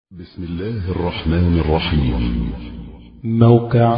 بسم الله الرحمن الرحيم موقع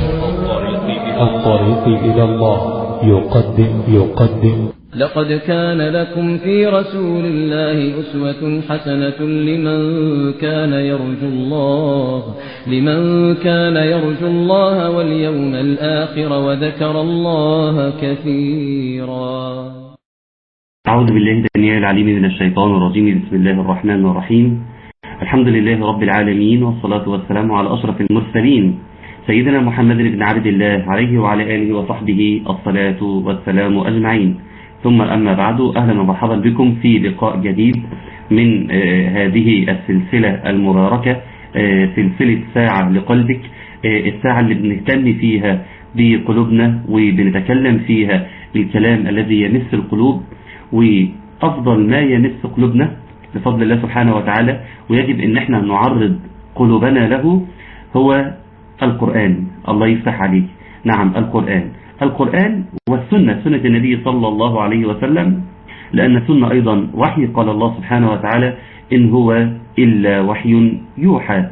الطريق إلى الله يقدم يقدم لقد كان لكم في رسول الله أسوة حسنة لمن كان يرجو الله لمن كان يرجو الله واليوم الآخر وذكر الله كثيرا أعوذ بالله السميع العليم من الشيطان الرجيم بسم الله الرحمن الرحيم الحمد لله رب العالمين والصلاة والسلام على أشرف المرسلين سيدنا محمد بن عبد الله عليه وعلى آله وصحبه الصلاة والسلام أجمعين ثم أما بعد أهلا ومرحبا بكم في لقاء جديد من آه هذه السلسلة المباركة آه سلسلة ساعة لقلبك آه الساعة اللي بنهتم فيها بقلوبنا وبنتكلم فيها الكلام الذي يمس القلوب وأفضل ما يمس قلوبنا بفضل الله سبحانه وتعالى ويجب ان احنا نعرض قلوبنا له هو القرآن الله يفتح عليك نعم القرآن القرآن والسنة سنة النبي صلى الله عليه وسلم لأن السنة أيضا وحي قال الله سبحانه وتعالى إن هو إلا وحي يوحى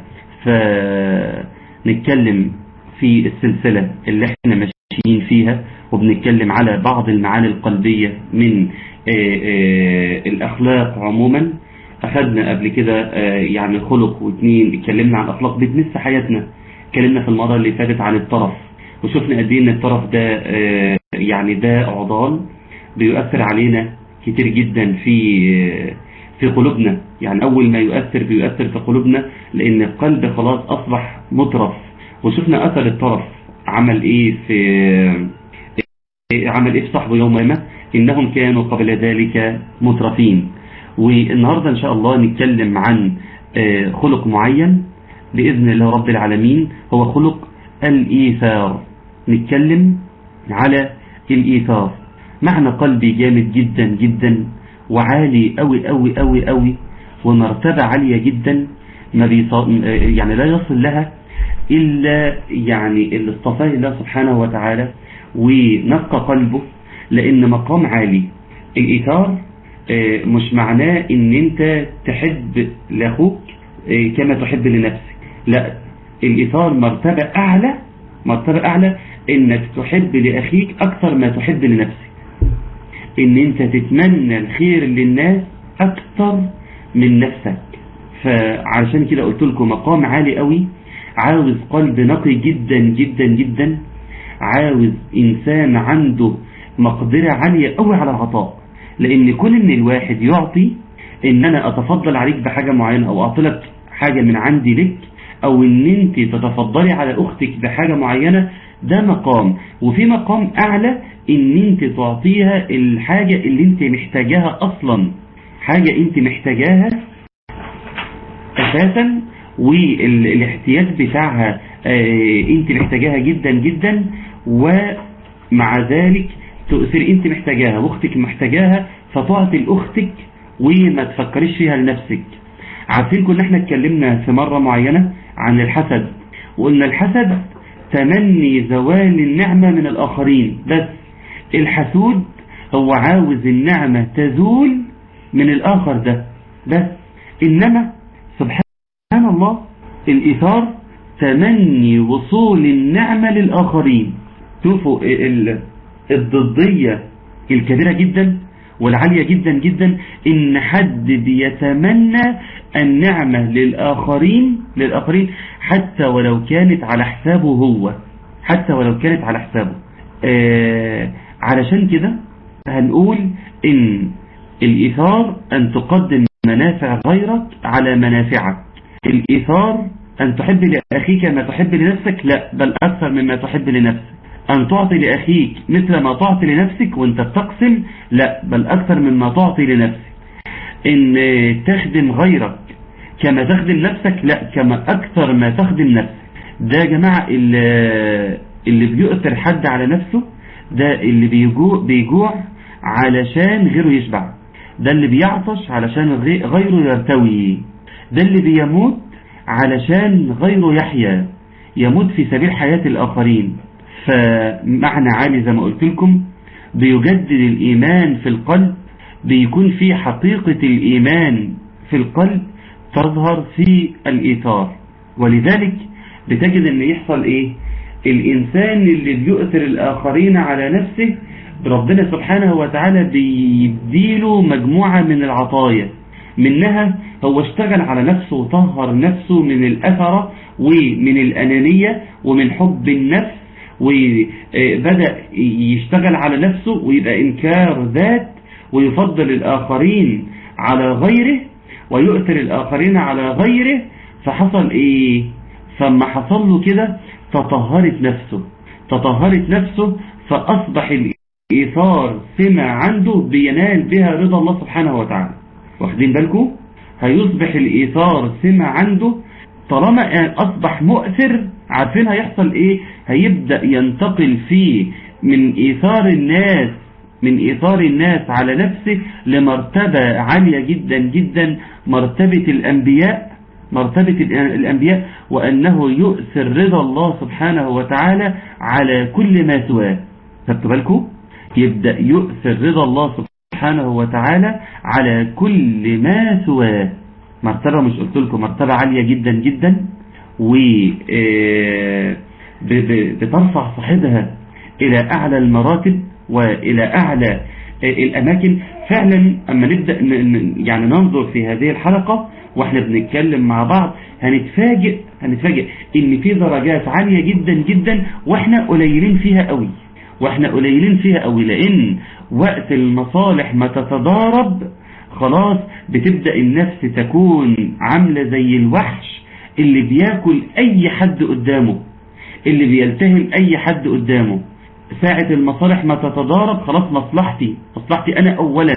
فنتكلم في السلسلة اللي احنا ماشيين فيها وبنتكلم على بعض المعاني القلبية من آآ آآ الأخلاق عموما أخذنا قبل كده يعني خلق واثنين اتكلمنا عن أخلاق بتمس حياتنا اتكلمنا في المرة اللي فاتت عن الطرف وشفنا قد ايه ان الطرف ده يعني ده عضال بيؤثر علينا كتير جدا في في قلوبنا يعني أول ما يؤثر بيؤثر في قلوبنا لأن القلب خلاص أصبح مطرف وشفنا أثر الطرف عمل إيه في عمل إيه في صاحبه يوم ما إنهم كانوا قبل ذلك مترفين والنهاردة إن شاء الله نتكلم عن خلق معين بإذن الله رب العالمين هو خلق الإيثار نتكلم على الإيثار معنى قلبي جامد جدا جدا وعالي أوي أوي أوي أوي ومرتبة عالية جدا ما بيص... يعني لا يصل لها إلا يعني اللي اصطفاه الله سبحانه وتعالى ونقى قلبه لأن مقام عالي الإيثار مش معناه ان انت تحب لاخوك كما تحب لنفسك لا الايثار مرتبة اعلى مرتبة اعلى انك تحب لاخيك اكثر ما تحب لنفسك ان انت تتمنى الخير للناس اكثر من نفسك فعشان كده قلت لكم مقام عالي قوي عاوز قلب نقي جدا جدا جدا عاوز انسان عنده مقدرة عالية قوي على العطاء لان كل ان الواحد يعطي ان انا اتفضل عليك بحاجة معينة او اعطلك حاجة من عندي لك او ان انت تتفضلي على اختك بحاجة معينة ده مقام وفي مقام اعلى ان انت تعطيها الحاجة اللي انت محتاجاها اصلا حاجة انت محتاجاها اساسا والاحتياج بتاعها اه انت محتاجاها جدا جدا ومع ذلك تؤثر انت محتاجاها واختك محتاجاها فتعطي لاختك وما تفكريش فيها لنفسك عارفين كنا احنا اتكلمنا في مرة معينة عن الحسد وقلنا الحسد تمني زوال النعمة من الاخرين بس الحسود هو عاوز النعمة تزول من الاخر ده بس انما سبحان الله الايثار تمني وصول النعمة للاخرين شوفوا الضدية الكبيرة جدا والعالية جدا جدا ان حد بيتمنى النعمة للآخرين للآخرين حتى ولو كانت على حسابه هو حتى ولو كانت على حسابه آه علشان كده هنقول ان الإيثار أن تقدم منافع غيرك على منافعك الإيثار أن تحب لأخيك ما تحب لنفسك لا بل أكثر مما تحب لنفسك أن تعطي لأخيك مثل ما تعطي لنفسك وانت بتقسم لا بل أكثر مما تعطي لنفسك إن تخدم غيرك كما تخدم نفسك لا كما أكثر ما تخدم نفسك ده يا جماعة اللي, اللي بيؤثر حد على نفسه ده اللي بيجوع, بيجوع علشان غيره يشبع ده اللي بيعطش علشان غيره يرتوي ده اللي بيموت علشان غيره يحيا يموت في سبيل حياة الآخرين فمعنى عالي زي ما قلت لكم بيجدد الإيمان في القلب بيكون في حقيقة الإيمان في القلب تظهر في الإيثار ولذلك بتجد ان يحصل ايه الانسان اللي بيؤثر الاخرين على نفسه ربنا سبحانه وتعالى بيديله مجموعة من العطايا منها هو اشتغل على نفسه وطهر نفسه من الأثرة ومن الأنانية ومن حب النفس وبدأ يشتغل على نفسه ويبقى إنكار ذات ويفضل الآخرين على غيره ويؤثر الآخرين على غيره فحصل إيه فما حصل له كده تطهرت نفسه تطهرت نفسه فأصبح الإيثار سمة عنده بينال بها رضا الله سبحانه وتعالى واخدين بالكم هيصبح الإيثار سمة عنده طالما أصبح مؤثر عارفين هيحصل إيه هيبدأ ينتقل فيه من إيثار الناس من إيثار الناس على نفسه لمرتبة عالية جدا جدا مرتبة الأنبياء مرتبة الأنبياء وأنه يؤثر رضا الله سبحانه وتعالى على كل ما سواه خدتوا بالكم يبدأ يؤثر رضا الله سبحانه وتعالى على كل ما سواه مرتبة مش قلت لكم مرتبة عالية جدا جدا وبترفع صاحبها إلى أعلى المراتب وإلى أعلى الأماكن فعلا أما نبدأ يعني ننظر في هذه الحلقة واحنا بنتكلم مع بعض هنتفاجئ هنتفاجئ ان في درجات عالية جدا جدا واحنا قليلين فيها قوي واحنا قليلين فيها قوي لان وقت المصالح ما تتضارب خلاص بتبدأ النفس تكون عاملة زي الوحش اللي بياكل اي حد قدامه اللي بيلتهم اي حد قدامه ساعة المصالح ما تتضارب خلاص مصلحتي مصلحتي انا اولا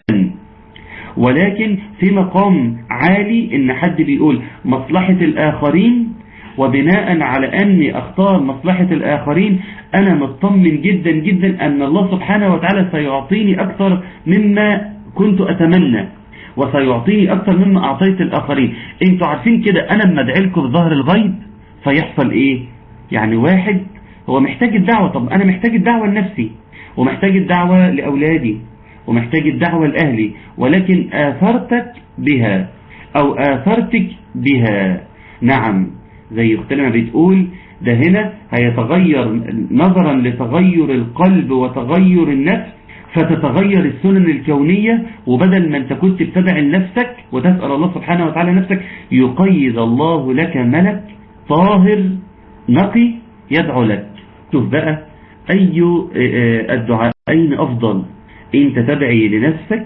ولكن في مقام عالي ان حد بيقول مصلحة الاخرين وبناء على اني اختار مصلحة الاخرين انا مطمن جدا جدا ان الله سبحانه وتعالى سيعطيني اكثر مما كنت اتمنى وسيعطيني اكثر مما اعطيت الاخرين انتوا عارفين كده انا لما ادعي لكم بظهر الغيب فيحصل ايه يعني واحد هو محتاج الدعوة طب انا محتاج الدعوة لنفسي ومحتاج الدعوة لاولادي ومحتاج الدعوة لأهلي ولكن آثرتك بها أو آثرتك بها نعم زي اختنا ما بتقول ده هنا هيتغير نظرا لتغير القلب وتغير النفس فتتغير السنن الكونية وبدل ما انت كنت بتدع لنفسك وتسأل الله سبحانه وتعالى نفسك يقيد الله لك ملك طاهر نقي يدعو لك شوف بقى أي الدعاءين أفضل انت تدعي لنفسك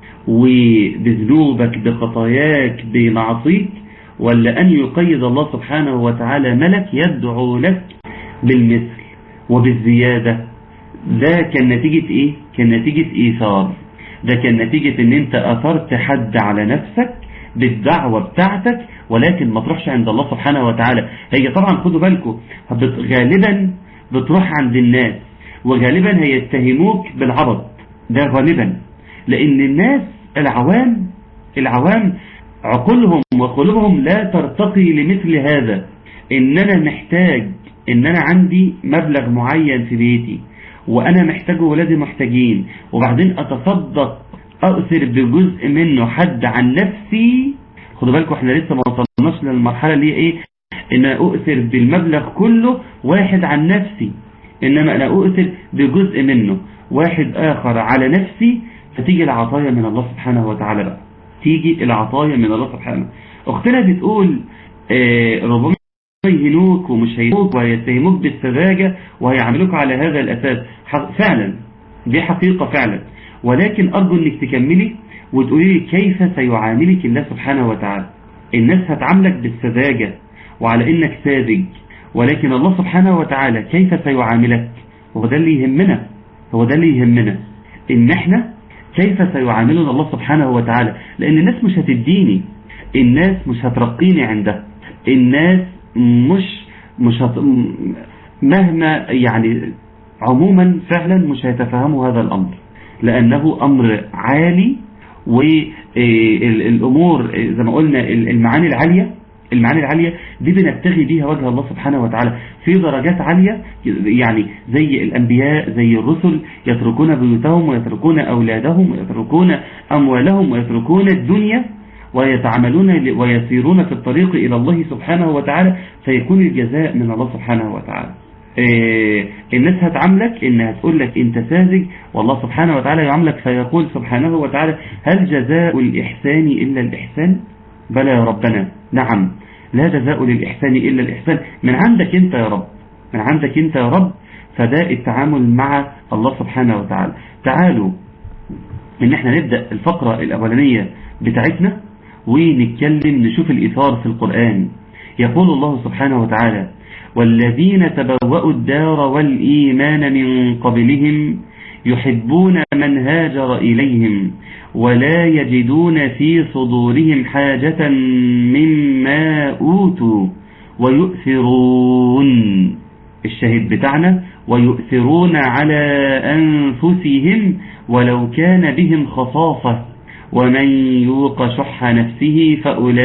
وبذنوبك بخطاياك بمعصيك ولا أن يقيد الله سبحانه وتعالى ملك يدعو لك بالمثل وبالزيادة ده كان نتيجة ايه كان نتيجة ايثار ده كان نتيجة ان انت اثرت حد على نفسك بالدعوة بتاعتك ولكن ما تروحش عند الله سبحانه وتعالى هي طبعا خدوا بالكم غالبا بتروح عند الناس وغالبا هيتهموك بالعبط ده غالبا لان الناس العوام العوام عقولهم وقلوبهم لا ترتقي لمثل هذا ان انا محتاج ان انا عندي مبلغ معين في بيتي وانا محتاج ولادي محتاجين وبعدين اتصدق اؤثر بجزء منه حد عن نفسي خدوا بالكم احنا لسه ما وصلناش للمرحله اللي هي ايه ان اؤثر بالمبلغ كله واحد عن نفسي انما انا اؤثر بجزء منه واحد آخر على نفسي فتيجي العطايا من الله سبحانه وتعالى بقى تيجي العطايا من الله سبحانه اختنا بتقول آه ربما يهنوك ومش هيهنوك ويتهموك بالسذاجة وهيعملوك على هذا الأساس فعلا دي حقيقة فعلا ولكن أرجو أنك تكملي وتقولي لي كيف سيعاملك الله سبحانه وتعالى الناس هتعاملك بالسذاجة وعلى أنك ساذج ولكن الله سبحانه وتعالى كيف سيعاملك وده اللي يهمنا هو ده اللي يهمنا ان احنا كيف سيعاملنا الله سبحانه وتعالى لان الناس مش هتديني الناس مش هترقيني عندها الناس مش مش هت... مهما يعني عموما فعلا مش هيتفهموا هذا الامر لانه امر عالي والامور زي ما قلنا المعاني العالية المعاني العالية دي بنبتغي بيها وجه الله سبحانه وتعالى في درجات عالية يعني زي الأنبياء زي الرسل يتركون بيوتهم ويتركون أولادهم ويتركون أموالهم ويتركون الدنيا ويتعاملون ويسيرون في الطريق إلى الله سبحانه وتعالى فيكون الجزاء من الله سبحانه وتعالى إيه الناس هتعاملك انها تقول لك انت ساذج والله سبحانه وتعالى يعاملك فيقول سبحانه وتعالى هل جزاء الإحسان إلا الإحسان بلى يا ربنا نعم لا جزاء للإحسان إلا الإحسان من عندك انت يا رب من عندك انت يا رب فده التعامل مع الله سبحانه وتعالى تعالوا ان احنا نبدأ الفقرة الاولانية بتاعتنا ونتكلم نشوف الإثار في القرآن يقول الله سبحانه وتعالى والذين تبوأوا الدار والإيمان من قبلهم يحبون من هاجر إليهم ولا يجدون في صدورهم حاجة مما أوتوا ويؤثرون الشهيد بتاعنا ويؤثرون على أنفسهم ولو كان بهم خصاصة ومن يوق شح نفسه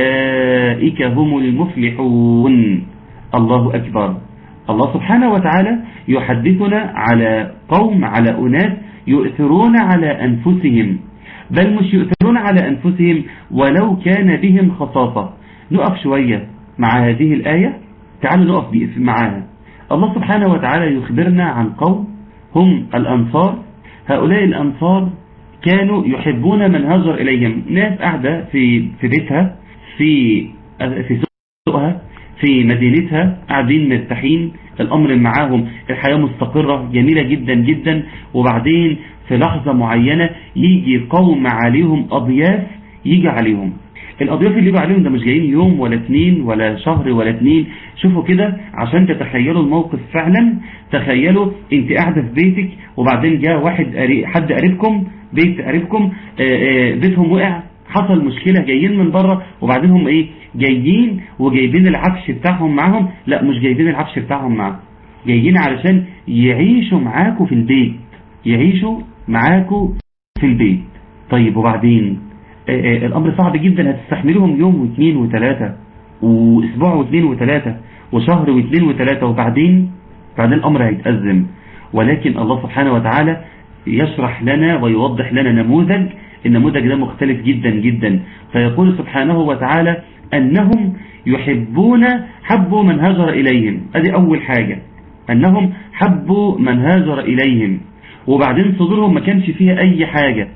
فأولئك هم المفلحون الله أكبر الله سبحانه وتعالى يحدثنا على قوم على أناس يؤثرون على أنفسهم بل مش يؤثرون على أنفسهم ولو كان بهم خصاصة نقف شوية مع هذه الآية تعالوا نقف معاها الله سبحانه وتعالى يخبرنا عن قوم هم الأنصار هؤلاء الأنصار كانوا يحبون من هاجر إليهم ناس قاعدة في في بيتها في في سوقها في مدينتها قاعدين مرتاحين الأمر معاهم الحياة مستقرة جميلة جدا جدا وبعدين في لحظة معينة يجي قوم عليهم أضياف يجي عليهم الأضياف اللي يجي عليهم ده مش جايين يوم ولا اتنين ولا شهر ولا اتنين شوفوا كده عشان تتخيلوا الموقف فعلا تخيلوا انت قاعدة في بيتك وبعدين جاء واحد حد قريبكم بيت قريبكم بيتهم وقع حصل مشكلة جايين من بره وبعدين هم ايه جايين وجايبين العفش بتاعهم معاهم لا مش جايبين العفش بتاعهم معاهم جايين علشان يعيشوا معاكوا في البيت يعيشوا معاكوا في البيت طيب وبعدين آآ آآ الامر صعب جدا هتستحملهم يوم واثنين وثلاثة واسبوع واثنين وثلاثة وشهر واثنين وثلاثة وبعدين بعدين الامر هيتأزم ولكن الله سبحانه وتعالى يشرح لنا ويوضح لنا نموذج النموذج ده مختلف جدا جدا فيقول سبحانه وتعالى أنهم يحبون حبوا من هاجر إليهم هذه أول حاجة أنهم حبوا من هاجر إليهم وبعدين صدورهم ما كانش فيها أي حاجة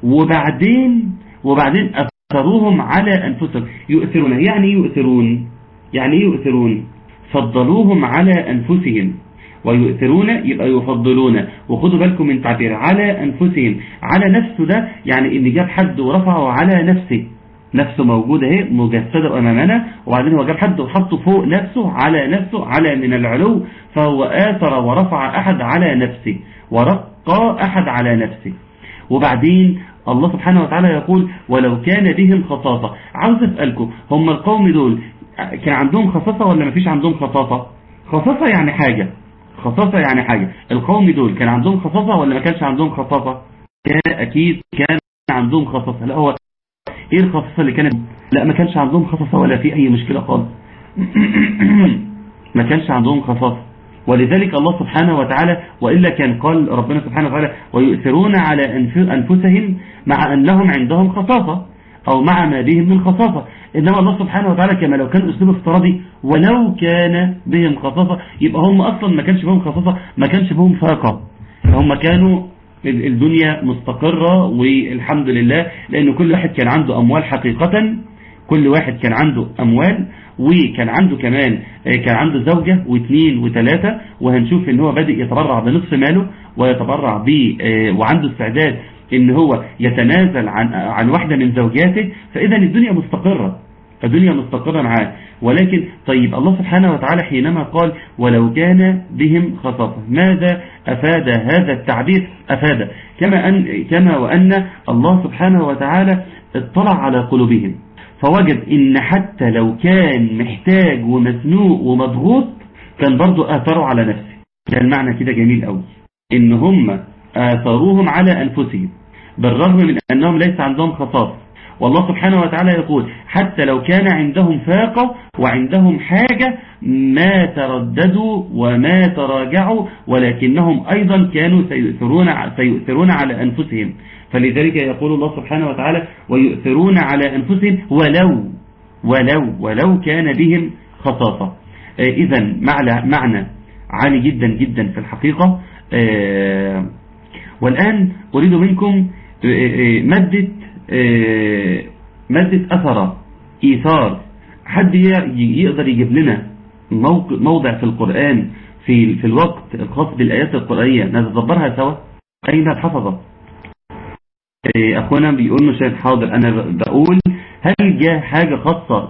وبعدين وبعدين أثروهم على أنفسهم يؤثرون يعني يؤثرون يعني يؤثرون فضلوهم على أنفسهم ويؤثرون يبقى يفضلون وخدوا بالكم من تعبير على أنفسهم على نفسه ده يعني إن جاب حد ورفعه على نفسه نفسه موجودة اهي مجسدة أمامنا وبعدين هو جاب حد وحطه فوق نفسه على نفسه على من العلو فهو آثر ورفع أحد على نفسه ورقى أحد على نفسه وبعدين الله سبحانه وتعالى يقول ولو كان بهم خصاصة عاوز أسألكم هم القوم دول كان عندهم خصاصة ولا ما فيش عندهم خصاصة خصاصة يعني حاجة خصاصة يعني حاجة القوم دول كان عندهم خصاصة ولا ما كانش عندهم خصاصة كان أكيد كان عندهم خصاصة لا هو ايه الخصاصة اللي كانت لا ما كانش عندهم خصاصة ولا في اي مشكلة خالص ما كانش عندهم خصاصة ولذلك الله سبحانه وتعالى وإلا كان قال ربنا سبحانه وتعالى ويؤثرون على أنفسهم مع أنهم عندهم خصاصة أو مع ما بهم من خصاصة إنما الله سبحانه وتعالى كما لو كان أسلوب افتراضي ولو كان بهم خصاصة يبقى هم أصلا ما كانش بهم خصاصة ما كانش بهم فاقة هم كانوا الدنيا مستقرة والحمد لله لأن كل واحد كان عنده أموال حقيقة كل واحد كان عنده أموال وكان عنده كمان كان عنده زوجة واثنين وثلاثة وهنشوف ان هو بادئ يتبرع بنصف ماله ويتبرع ب وعنده استعداد ان هو يتنازل عن عن واحدة من زوجاته فاذا الدنيا مستقرة الدنيا مستقرة معاه ولكن طيب الله سبحانه وتعالى حينما قال ولو كان بهم خصاصة ماذا أفاد هذا التعبير أفاد كما, أن كما وأن الله سبحانه وتعالى اطلع على قلوبهم فوجد ان حتى لو كان محتاج ومزنوق ومضغوط كان برضو آثروا على نفسه كان معنى كده جميل قوي ان هم آثروهم على أنفسهم بالرغم من أنهم ليس عندهم خصاص والله سبحانه وتعالى يقول حتى لو كان عندهم فاقة وعندهم حاجة ما ترددوا وما تراجعوا ولكنهم أيضا كانوا سيؤثرون, سيؤثرون على أنفسهم فلذلك يقول الله سبحانه وتعالى ويؤثرون على أنفسهم ولو ولو ولو كان بهم خصاصة إذا معنى عالي جدا جدا في الحقيقة والآن أريد منكم مادة مادة أثر إيثار حد يقدر يجيب لنا موضع في القرآن في في الوقت الخاص بالآيات القرآنية نتدبرها سوا أين الحفظة أخونا بيقول مشاهد حاضر أنا بقول هل جاء حاجة خاصة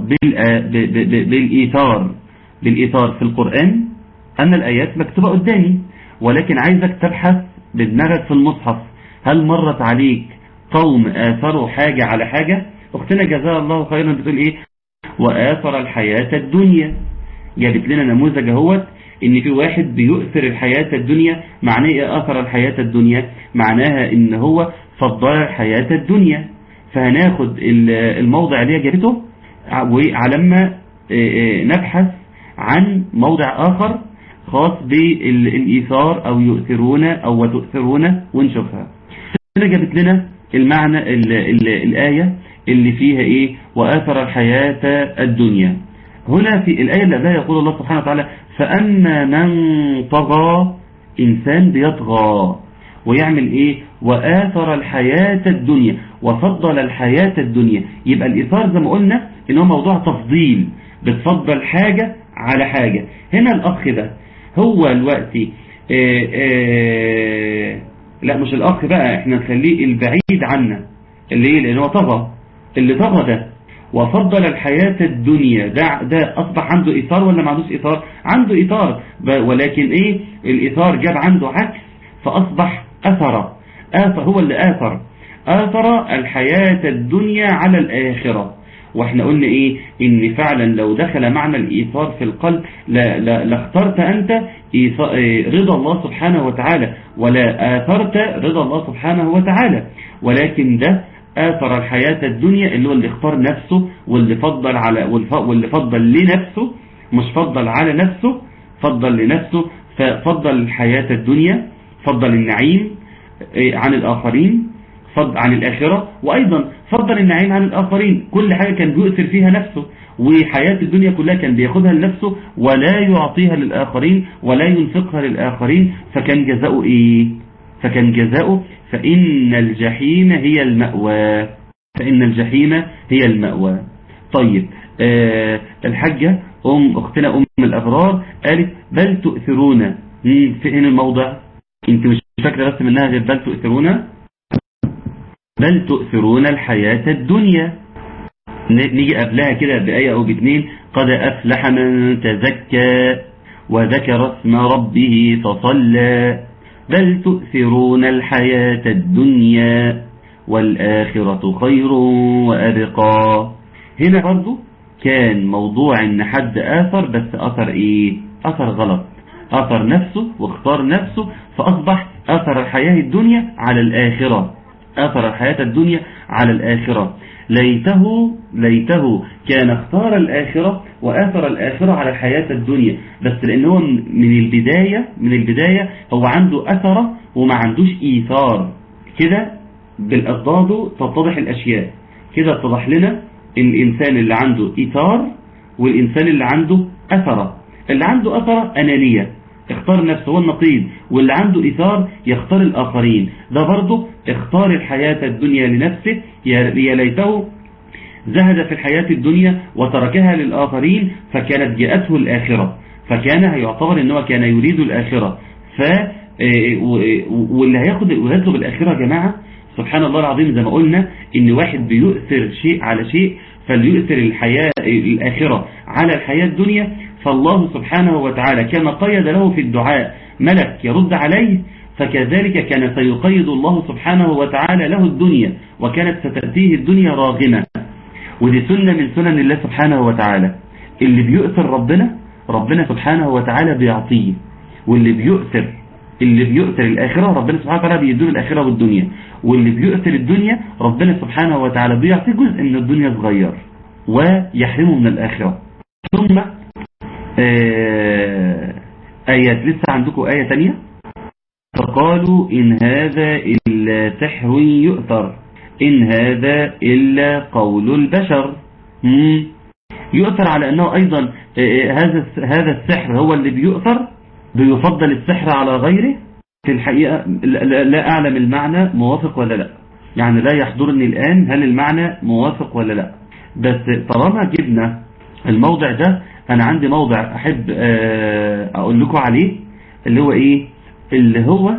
بالإيثار بالإيثار في القرآن أنا الآيات مكتوبة قدامي ولكن عايزك تبحث بدماغك في المصحف هل مرت عليك قوم آثروا حاجة على حاجة أختنا جزاها الله خيرا بتقول إيه وآثر الحياة الدنيا جابت لنا نموذج اهوت ان في واحد بيؤثر الحياة الدنيا معناه ايه اثر الحياة الدنيا معناها ان هو فضل الحياة الدنيا فهناخد الموضع اللي هي جابته وعلما نبحث عن موضع اخر خاص بالايثار او يؤثرون او وتؤثرون ونشوفها هنا جابت لنا المعنى ال ال الآية اللي فيها ايه وآثر الحياة الدنيا هنا في الآية اللي قبلها يقول الله سبحانه وتعالى فأما من طغى إنسان بيطغى ويعمل إيه وآثر الحياة الدنيا وفضل الحياة الدنيا يبقى الإثار زي ما قلنا إن هو موضوع تفضيل بتفضل حاجة على حاجة هنا الأخ ده هو الوقت آآ آآ لا مش الأخ بقى احنا نخليه البعيد عنا اللي ايه لأن هو طغى اللي طغى ده وفضل الحياة الدنيا ده, ده أصبح عنده إثار ولا ما عندوش إثار عنده إثار ولكن إيه الإثار جاب عنده عكس فأصبح أثر آثر هو اللي آثر آثر الحياة الدنيا على الآخرة واحنا قلنا ايه ان فعلا لو دخل معنى الايثار في القلب لا لا لاخترت انت رضا الله سبحانه وتعالى ولا اثرت رضا الله سبحانه وتعالى ولكن ده آثر الحياة الدنيا اللي هو اللي اختار نفسه واللي فضل على واللي فضل لنفسه مش فضل على نفسه فضل لنفسه ففضل الحياة الدنيا فضل النعيم عن الآخرين فضل عن الآخرة وأيضا فضل النعيم عن الآخرين كل حاجة كان بيؤثر فيها نفسه وحياة الدنيا كلها كان بياخدها لنفسه ولا يعطيها للآخرين ولا ينفقها للآخرين فكان جزاؤه إيه فكان جزاؤه فإن الجحيم هي المأوى فإن الجحيم هي المأوى طيب آه الحجة أم أختنا أم الأبرار قالت بل تؤثرون فين الموضع انت مش فاكرة بس منها غير بل تؤثرون بل تؤثرون الحياة الدنيا نيجي قبلها كده بآية أو باتنين قد أفلح من تزكى وذكر اسم ربه فصلى بل تؤثرون الحياة الدنيا والآخرة خير وأبقى هنا برضو كان موضوع ان حد آثر بس أثر ايه أثر غلط أثر نفسه واختار نفسه فأصبح أثر الحياة الدنيا على الآخرة أثر الحياة الدنيا على الآخرة ليته ليته كان اختار الآخرة وآثر الآخرة على الحياة الدنيا بس لأنه من البداية من البداية هو عنده أثر وما عندوش إيثار كده بالأضداد تتضح الأشياء كده اتضح لنا الإنسان اللي عنده إيثار والإنسان اللي عنده أثر اللي عنده أثر أنانية اختار نفسه هو النقيض واللي عنده إيثار يختار الآخرين ده برضه اختار الحياة الدنيا لنفسه يا ليته زهد في الحياة الدنيا وتركها للآخرين فكانت جاءته الآخرة فكان يعتبر أنه كان يريد الآخرة ف واللي هياخد ويطلب الآخرة يا جماعة سبحان الله العظيم زي ما قلنا ان واحد بيؤثر شيء على شيء فليؤثر الحياة الآخرة على الحياة الدنيا فالله سبحانه وتعالى كما قيد له في الدعاء ملك يرد عليه فكذلك كان سيقيد الله سبحانه وتعالى له الدنيا وكانت ستأتيه الدنيا راغمة ودي سنة من سنن الله سبحانه وتعالى اللي بيؤثر ربنا ربنا سبحانه وتعالى بيعطيه واللي بيؤثر اللي بيؤثر الآخرة ربنا سبحانه وتعالى بيدوه الآخرة والدنيا واللي بيؤثر الدنيا ربنا سبحانه وتعالى بيعطيه جزء من الدنيا صغير ويحرمه من الآخرة ثم آيات لسه عندكم آية تانية فقالوا إن هذا إلا سحر يؤثر إن هذا إلا قول البشر مم. يؤثر على أنه أيضا هذا هذا السحر هو اللي بيؤثر بيفضل السحر على غيره في الحقيقة لا أعلم المعنى موافق ولا لا يعني لا يحضرني الآن هل المعنى موافق ولا لا بس طالما جبنا الموضع ده أنا عندي موضع أحب أقول لكم عليه اللي هو إيه اللي هو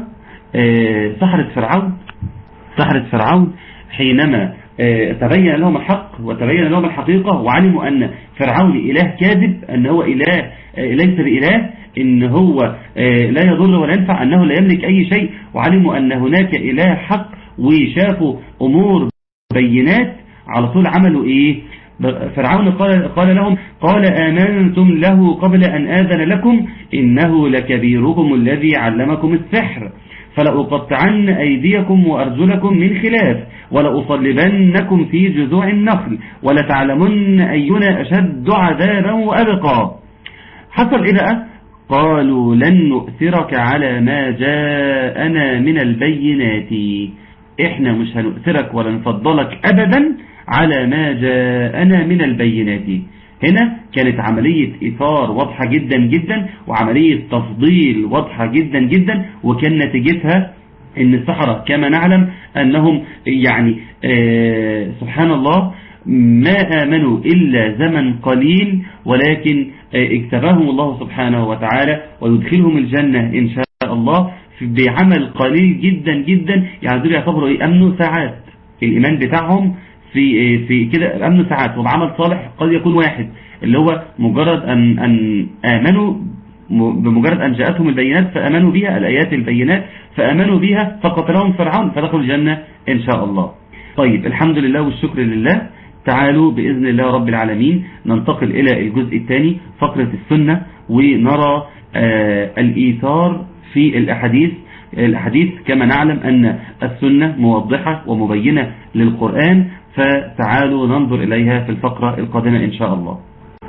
سحرة فرعون سحرة فرعون حينما تبين لهم الحق وتبين لهم الحقيقة وعلموا أن فرعون إله كاذب أن هو إله ليس بإله إن هو لا يضر ولا ينفع أنه لا يملك أي شيء وعلموا أن هناك إله حق وشافوا أمور بينات على طول عملوا إيه فرعون قال, قال لهم قال آمنتم له قبل أن آذن لكم إنه لكبيركم الذي علمكم السحر فلأقطعن أيديكم وأرجلكم من خلاف ولأصلبنكم في جذوع النخل ولتعلمن أينا أشد عذابا وأبقى حصل إيه بقى قالوا لن نؤثرك على ما جاءنا من البينات احنا مش هنؤثرك ولا نفضلك أبدا على ما جاءنا من البينات هنا كانت عملية إثار واضحة جدا جدا وعملية تفضيل واضحة جدا جدا وكان نتيجتها ان السحرة كما نعلم أنهم يعني آه سبحان الله ما آمنوا إلا زمن قليل ولكن آه اكتبهم الله سبحانه وتعالى ويدخلهم الجنة إن شاء الله بعمل قليل جدا جدا يعني دول يعتبروا إيه أمنوا ساعات الإيمان بتاعهم في في كده أمن ساعات وبعمل صالح قد يكون واحد اللي هو مجرد أن, أن آمنوا بمجرد أن جاءتهم البينات فأمنوا بها الآيات البينات فأمنوا بها فقتلهم فرعون فدخلوا الجنة إن شاء الله طيب الحمد لله والشكر لله تعالوا بإذن الله رب العالمين ننتقل إلى الجزء الثاني فقرة السنة ونرى آه الإيثار في الأحاديث الحديث كما نعلم أن السنة موضحة ومبينة للقرآن فتعالوا ننظر إليها في الفقرة القادمة إن شاء الله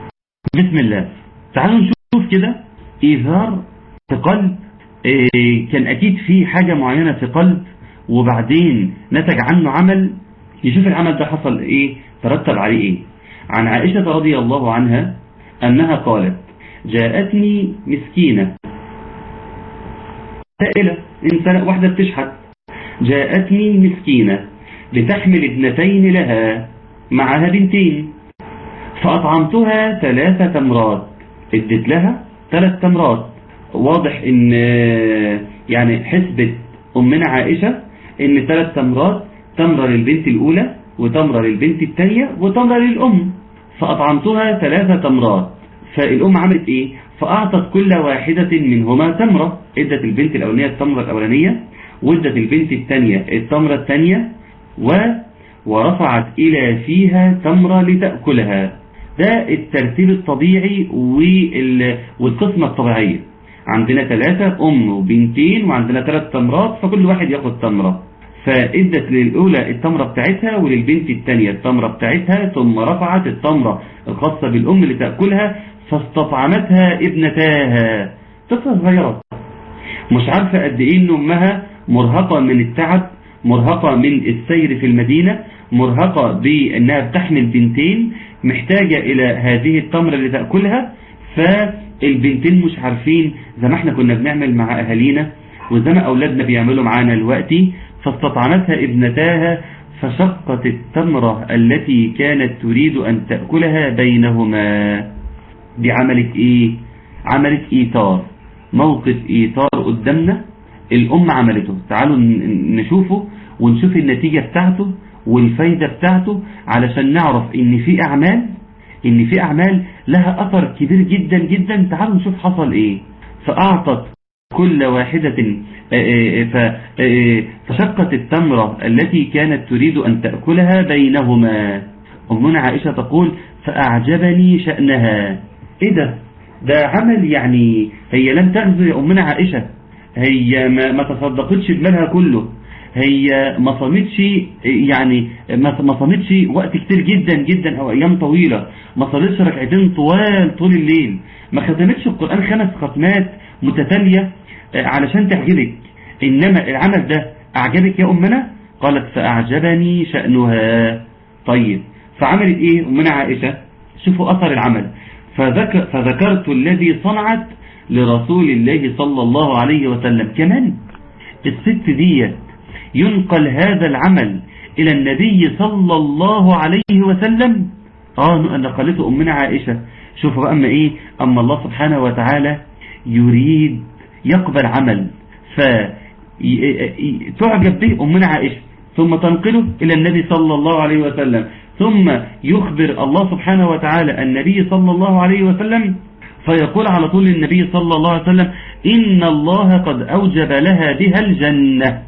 بسم الله تعالوا نشوف كده إيثار في قلب إيه كان أكيد في حاجة معينة في قلب وبعدين نتج عنه عمل يشوف العمل ده حصل إيه ترتب عليه إيه عن عائشة رضي الله عنها أنها قالت جاءتني مسكينة سائلة إنسان واحدة بتشحت جاءتني مسكينة لتحمل ابنتين لها معها بنتين فأطعمتها ثلاثة تمرات ادت لها ثلاث تمرات واضح ان يعني حسبة أمنا عائشة ان ثلاث تمرات تمرة للبنت الأولى وتمرة للبنت الثانية وتمرة للأم فأطعمتها ثلاثة تمرات فالأم عملت إيه فأعطت كل واحدة منهما تمرة ادت البنت الأولانية التمرة الأولانية وادت البنت الثانية التمرة الثانية و ورفعت إلى فيها تمرة لتأكلها ده الترتيب الطبيعي والقسمة الطبيعية عندنا ثلاثة أم وبنتين وعندنا ثلاث تمرات فكل واحد ياخد تمرة فادت للأولى التمرة بتاعتها وللبنت الثانية التمرة بتاعتها ثم رفعت التمرة الخاصة بالأم لتأكلها فاستطعمتها ابنتاها طفلة صغيرة مش عارفة قد ايه ان امها مرهقة من التعب مرهقة من السير في المدينة مرهقة بانها بتحمل بنتين محتاجة الى هذه التمرة اللي تأكلها فالبنتين مش عارفين زي ما احنا كنا بنعمل مع اهالينا وزي ما اولادنا بيعملوا معانا دلوقتي فاستطعمتها ابنتاها فشقت التمرة التي كانت تريد ان تأكلها بينهما دي عملت ايه عملت ايثار موقف ايثار قدامنا الام عملته تعالوا نشوفه ونشوف النتيجة بتاعته والفايدة بتاعته علشان نعرف ان في اعمال ان في اعمال لها اثر كبير جدا جدا تعالوا نشوف حصل ايه فاعطت كل واحدة فشقت التمرة التي كانت تريد ان تأكلها بينهما امنا عائشة تقول فاعجبني شأنها ايه ده ده عمل يعني هي لم تغزو يا امنا عائشة هي ما, ما تصدقتش بمالها كله هي ما صامتش يعني ما صامتش وقت كتير جدا جدا او ايام طويلة ما صلتش ركعتين طوال طول الليل ما ختمتش القرآن خمس ختمات متتالية علشان تعجبك إنما العمل ده أعجبك يا أمنا قالت فأعجبني شأنها طيب فعملت إيه أمنا عائشة شوفوا أثر العمل فذكر فذكرت الذي صنعت لرسول الله صلى الله عليه وسلم كمان الست دي ينقل هذا العمل إلى النبي صلى الله عليه وسلم آه نقلته أمنا عائشة شوفوا بقى أما إيه أما الله سبحانه وتعالى يريد يقبل عمل فتعجب به أمنا عائشة ثم تنقله إلى النبي صلى الله عليه وسلم ثم يخبر الله سبحانه وتعالى النبي صلى الله عليه وسلم فيقول على طول النبي صلى الله عليه وسلم إن الله قد أوجب لها بها الجنة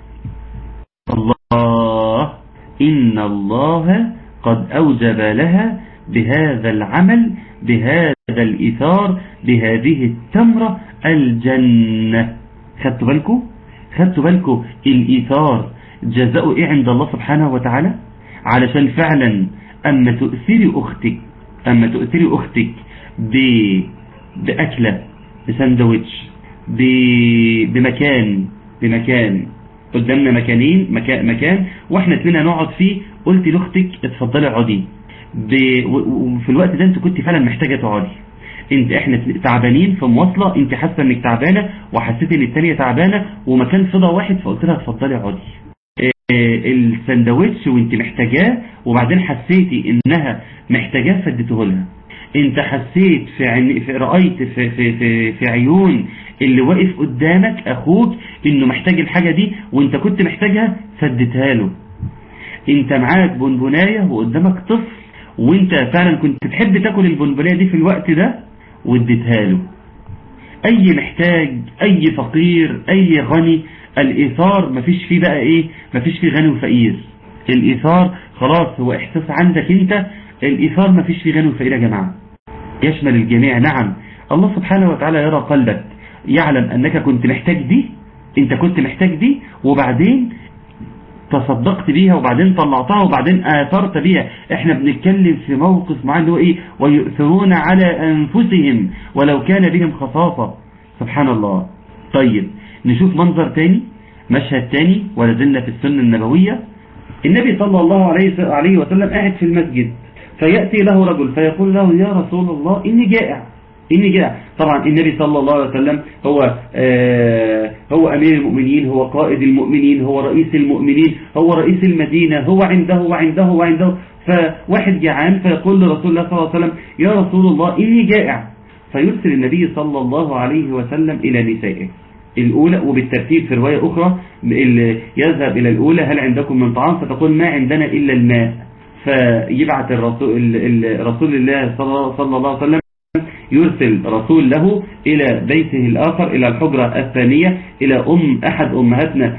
الله إن الله قد أوجب لها بهذا العمل بهذا الإثار بهذه التمرة الجنة خدتوا بالكم خدتوا بالكم الإثار جزاؤه إيه عند الله سبحانه وتعالى علشان فعلا أما تؤثري أختك أما تؤثري أختك ب... بأكلة بسندويتش ب... بمكان بمكان قدامنا مكانين مكان, مكان واحنا اتنين هنقعد فيه قلت لاختك اتفضلي اقعدي وفي الوقت ده انت كنت فعلا محتاجة تقعدي انت احنا تعبانين في مواصلة انت حاسة انك تعبانة وحسيت ان التانية تعبانة ومكان فضا واحد فقلت لها اتفضلي اقعدي السندوتش وانت محتاجاه وبعدين حسيتي انها محتاجاه فاديته لها انت حسيت في, عن... في رأيت في, في, في, في عيون اللي واقف قدامك اخوك انه محتاج الحاجة دي وانت كنت محتاجها فاديتها له انت معاك بونبوناية وقدامك طفل وانت فعلا كنت تحب تاكل البونبوناية دي في الوقت ده واديتها له اي محتاج اي فقير اي غني الايثار مفيش فيه بقى ايه مفيش فيه غني وفقير الايثار خلاص هو احساس عندك انت الايثار مفيش فيه غني وفقير يا جماعة يشمل الجميع نعم الله سبحانه وتعالى يرى قلبك يعلم انك كنت محتاج دي انت كنت محتاج دي وبعدين تصدقت بيها وبعدين طلعتها وبعدين آثرت بيها احنا بنتكلم في موقف معاه اللي هو ايه ويؤثرون على انفسهم ولو كان بهم خصاصة سبحان الله طيب نشوف منظر تاني مشهد تاني ولا زلنا في السنة النبوية النبي صلى الله عليه وسلم قاعد في المسجد فيأتي له رجل فيقول له يا رسول الله إني جائع إني جائع طبعا النبي صلى الله عليه وسلم هو آه هو أمير المؤمنين هو قائد المؤمنين هو رئيس المؤمنين هو رئيس المدينة هو عنده وعنده وعنده فواحد جعان فيقول لرسول الله صلى الله عليه وسلم يا رسول الله إني جائع فيرسل النبي صلى الله عليه وسلم إلى نسائه الأولى وبالترتيب في رواية أخرى يذهب إلى الأولى هل عندكم من طعام فتقول ما عندنا إلا الماء فيبعث الرسول, رسول الله صلى الله عليه وسلم يرسل رسول له إلى بيته الآخر إلى الحجرة الثانية إلى أم أحد أمهاتنا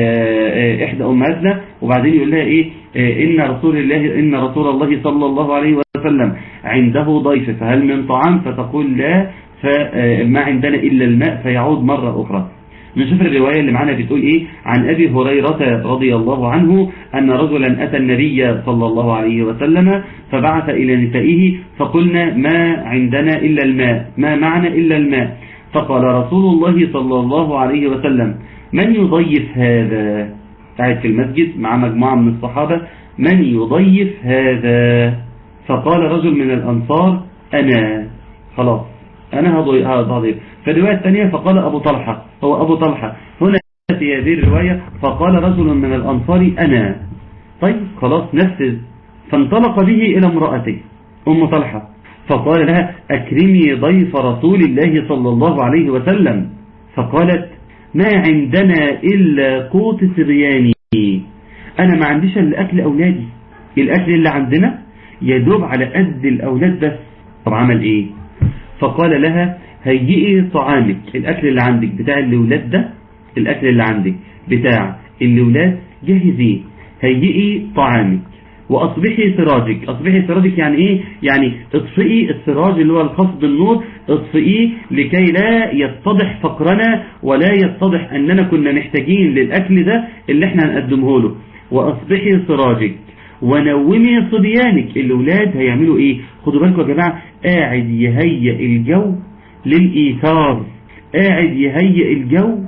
إحدى أمهاتنا وبعدين يقول لها إيه إن رسول الله إن رسول الله صلى الله عليه وسلم عنده ضيف فهل من طعام فتقول لا فما عندنا إلا الماء فيعود مرة أخرى نشوف الرواية اللي معنا بتقول إيه عن أبي هريرة رضي الله عنه أن رجلا أتى النبي صلى الله عليه وسلم فبعث إلى نسائه فقلنا ما عندنا إلا الماء ما معنا إلا الماء فقال رسول الله صلى الله عليه وسلم من يضيف هذا قاعد في المسجد مع مجموعة من الصحابة من يضيف هذا فقال رجل من الأنصار أنا خلاص أنا هضيف في الرواية الثانية فقال أبو طلحة هو أبو طلحة هنا في هذه الرواية فقال رجل من الأنصار أنا طيب خلاص نفذ فانطلق به إلى امرأته أم طلحة فقال لها أكرمي ضيف رسول الله صلى الله عليه وسلم فقالت ما عندنا إلا قوت سرياني أنا ما عنديش إلا أكل أولادي الأكل اللي عندنا يدوب على قد الأولاد بس طب عمل إيه فقال لها هيئي طعامك الأكل اللي عندك بتاع الأولاد ده الأكل اللي عندك بتاع الأولاد جهزيه هيئي طعامك وأصبحي سراجك أصبحي سراجك يعني إيه يعني اطفئي السراج اللي هو الخاص بالنور اطفئيه لكي لا يتضح فقرنا ولا يتضح أننا كنا محتاجين للأكل ده اللي احنا هنقدمه له وأصبحي سراجك ونومي صبيانك الأولاد هيعملوا إيه خدوا بالكم يا جماعة قاعد يهيئ الجو للإيثار قاعد يهيئ الجو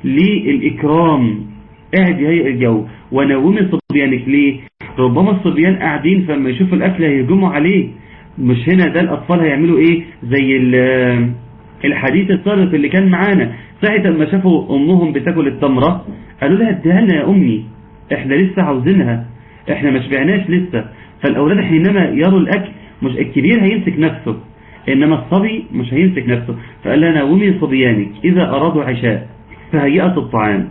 للإكرام قاعد يهيئ الجو ونومي صبيانك ليه ربما الصبيان قاعدين فلما يشوفوا الأكل هيهجموا عليه مش هنا ده الأطفال هيعملوا إيه زي الحديث السابق اللي كان معانا ساعة ما شافوا أمهم بتاكل التمرة قالوا لها اديها لنا يا أمي احنا لسه عاوزينها احنا ما شبعناش لسه فالأولاد حينما يروا الأكل مش الكبير هيمسك نفسه إنما الصبي مش هيمسك نفسه فقال لنا ومي صبيانك إذا أرادوا عشاء فهيئت الطعام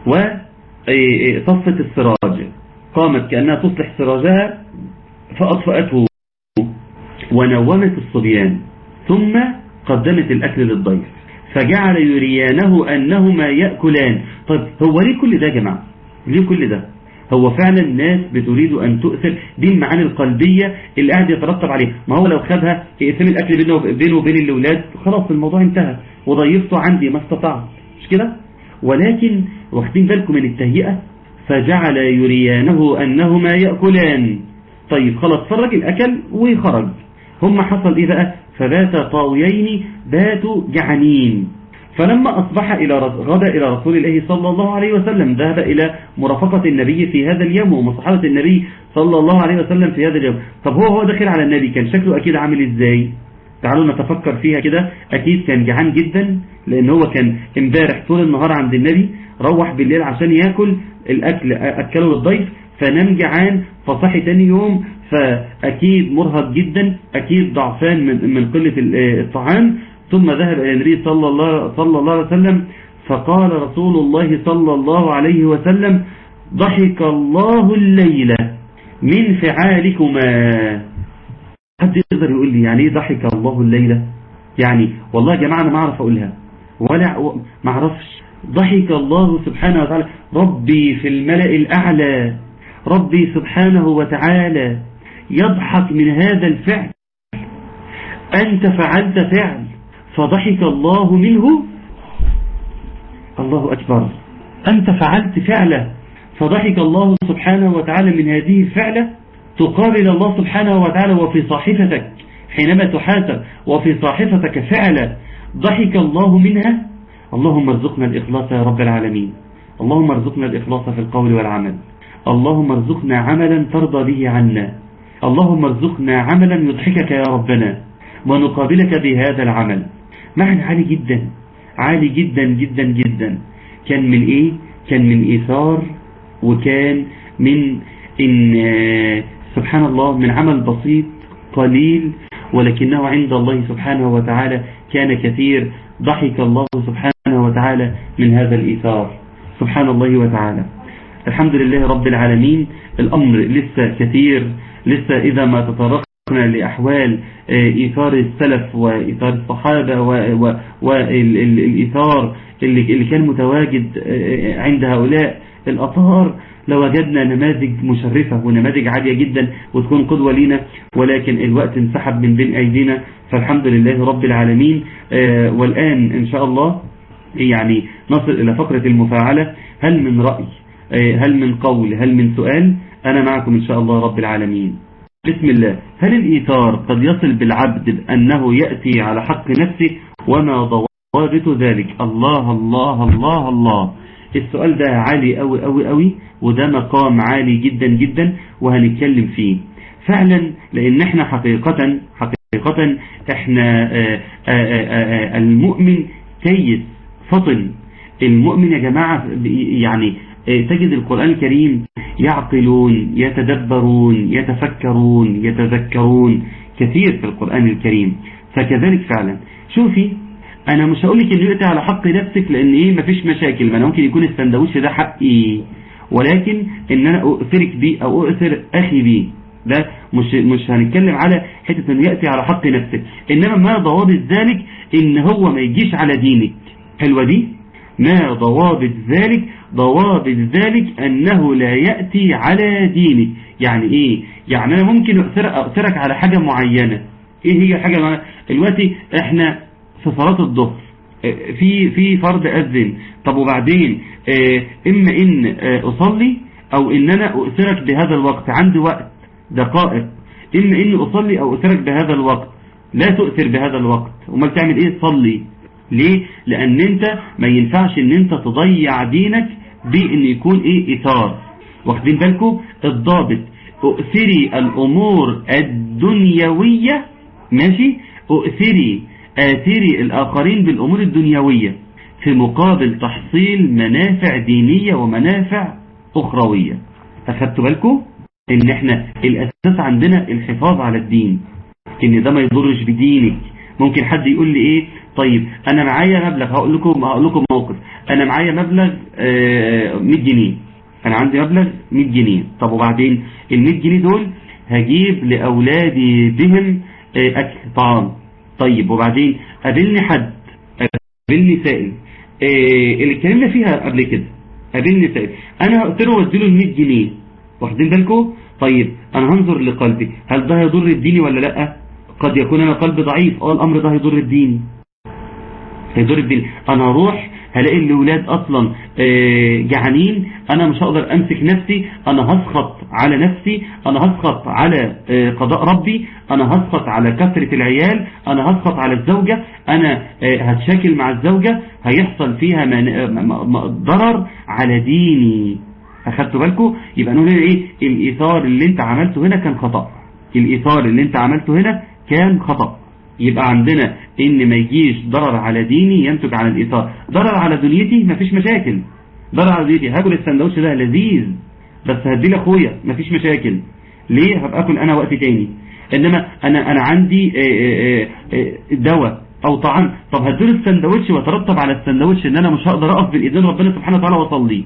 وطفت السراج قامت كأنها تصلح سراجها فأطفأته ونومت الصبيان ثم قدمت الأكل للضيف فجعل يريانه أنهما يأكلان طيب هو ليه كل ده يا جماعة ليه كل ده هو فعلا الناس بتريد أن تؤثر دي المعاني القلبية اللي قاعد يترتب عليها ما هو لو خدها يقسم الأكل بينه بينه وبين الأولاد خلاص الموضوع انتهى وضيفته عندي ما استطعت مش كده ولكن واخدين بالكم من التهيئة فجعل يريانه أنهما يأكلان طيب خلاص فالراجل أكل وخرج هم حصل إيه بقى فبات طاويين باتوا جعانين فلما أصبح إلى غدا إلى رسول الله صلى الله عليه وسلم ذهب إلى مرافقة النبي في هذا اليوم ومصحبة النبي صلى الله عليه وسلم في هذا اليوم طب هو هو داخل على النبي كان شكله أكيد عامل إزاي تعالوا نتفكر فيها كده أكيد كان جعان جدا لأن هو كان امبارح طول النهار عند النبي روح بالليل عشان يأكل الأكل أكله للضيف فنام جعان فصحي تاني يوم فأكيد مرهق جدا أكيد ضعفان من, من قلة الطعام ثم ذهب إلى النبي صلى الله, صلى الله عليه وسلم فقال رسول الله صلى الله عليه وسلم ضحك الله الليلة من فعالكما حد يقدر يقول لي يعني ايه ضحك الله الليلة يعني والله يا جماعة أنا ما أعرف أقولها ولا ما أعرفش ضحك الله سبحانه وتعالى ربي في الملأ الأعلى ربي سبحانه وتعالى يضحك من هذا الفعل أنت فعلت فعل فضحك الله منه الله أكبر أنت فعلت فعله فضحك الله سبحانه وتعالى من هذه الفعلة تقابل الله سبحانه وتعالى وفي صاحفتك حينما تحاسب وفي صاحفتك فعلة ضحك الله منها اللهم ارزقنا الإخلاص يا رب العالمين اللهم ارزقنا الإخلاص في القول والعمل اللهم ارزقنا عملا ترضى به عنا اللهم ارزقنا عملا يضحكك يا ربنا ونقابلك بهذا العمل معنى عالي جدا عالي جدا جدا جدا كان من ايه كان من ايثار وكان من ان سبحان الله من عمل بسيط قليل ولكنه عند الله سبحانه وتعالى كان كثير ضحك الله سبحانه وتعالى من هذا الإيثار سبحان الله وتعالى الحمد لله رب العالمين الأمر لسه كثير لسه إذا ما تطرقنا لأحوال إيثار السلف وإيثار الصحابة والإيثار اللي كان متواجد عند هؤلاء الأطهار لوجدنا نماذج مشرفة ونماذج عالية جدا وتكون قدوة لنا ولكن الوقت انسحب من بين أيدينا فالحمد لله رب العالمين والآن إن شاء الله يعني نصل إلى فقرة المفاعلة هل من رأي هل من قول هل من سؤال أنا معكم إن شاء الله رب العالمين بسم الله هل الإيثار قد يصل بالعبد بأنه يأتي على حق نفسه وما ضوابط ذلك الله الله الله الله السؤال ده عالي قوي قوي قوي وده مقام عالي جدا جدا وهنتكلم فيه فعلا لان احنا حقيقة حقيقة احنا آآ آآ المؤمن كيس فطن المؤمن يا جماعة يعني تجد القرآن الكريم يعقلون يتدبرون يتفكرون يتذكرون كثير في القرآن الكريم فكذلك فعلا شوفي انا مش هقول لك ان يؤتي على حق نفسك لان ايه مفيش مشاكل ما انا ممكن يكون السندوتش ده حقي ولكن ان انا اؤثرك بيه او اؤثر اخي بيه ده مش مش هنتكلم على حته انه ياتي على حق نفسك انما ما ضوابط ذلك ان هو ما يجيش على دينك حلوه دي ما ضوابط ذلك ضوابط ذلك انه لا ياتي على دينك يعني ايه يعني انا ممكن اؤثرك على حاجه معينه ايه هي حاجه معينة؟ دلوقتي احنا في صلاة الظهر في في فرض أذن طب وبعدين إما إن أصلي أو إن أنا أؤثرك بهذا الوقت عندي وقت دقائق إما إن أصلي أو أؤثرك بهذا الوقت لا تؤثر بهذا الوقت وما تعمل إيه تصلي ليه لان انت ما ينفعش ان انت تضيع دينك بان يكون ايه اثار واخدين بالكم الضابط اؤثري الامور الدنيوية ماشي اؤثري آثري الاخرين بالامور الدنيوية في مقابل تحصيل منافع دينية ومنافع اخروية اخدتوا بالكم ان احنا الاساس عندنا الحفاظ على الدين ان ده ما يضرش بدينك ممكن حد يقول لي ايه طيب انا معايا مبلغ هقول لكم هقول لكم موقف انا معايا مبلغ آه 100 جنيه انا عندي مبلغ 100 جنيه طب وبعدين ال 100 جنيه دول هجيب لاولادي بهم آه اكل طعام طيب وبعدين قابلني حد قابلني سائل آه اللي اتكلمنا فيها قبل كده قابلني سائل انا قلت له وديله ال 100 جنيه واخدين بالكم طيب انا هنظر لقلبي هل ده هيضر الدين ولا لا قد يكون انا قلبي ضعيف اه الامر ده هيضر الدين هيضر الدين انا هروح هلاقي الاولاد اصلا جعانين انا مش هقدر امسك نفسي انا هسخط على نفسي انا هسخط على قضاء ربي انا هسخط على كثرة العيال انا هسخط على الزوجة انا هتشاكل مع الزوجة هيحصل فيها ضرر على ديني اخدتوا بالكم يبقى نقول ايه الايثار اللي انت عملته هنا كان خطأ الايثار اللي انت عملته هنا كان خطأ يبقى عندنا ان ما يجيش ضرر على ديني ينتج عن الايثار ضرر على دنيتي مفيش مشاكل ضرر على دنيتي هاكل السندوتش ده لذيذ بس هدي لاخويا مفيش مشاكل ليه هبقى اكل انا وقت تاني انما انا انا عندي دواء او طعام طب هديله السندوتش وترتب على السندوتش ان انا مش هقدر اقف بالايدين ربنا سبحانه وتعالى واصلي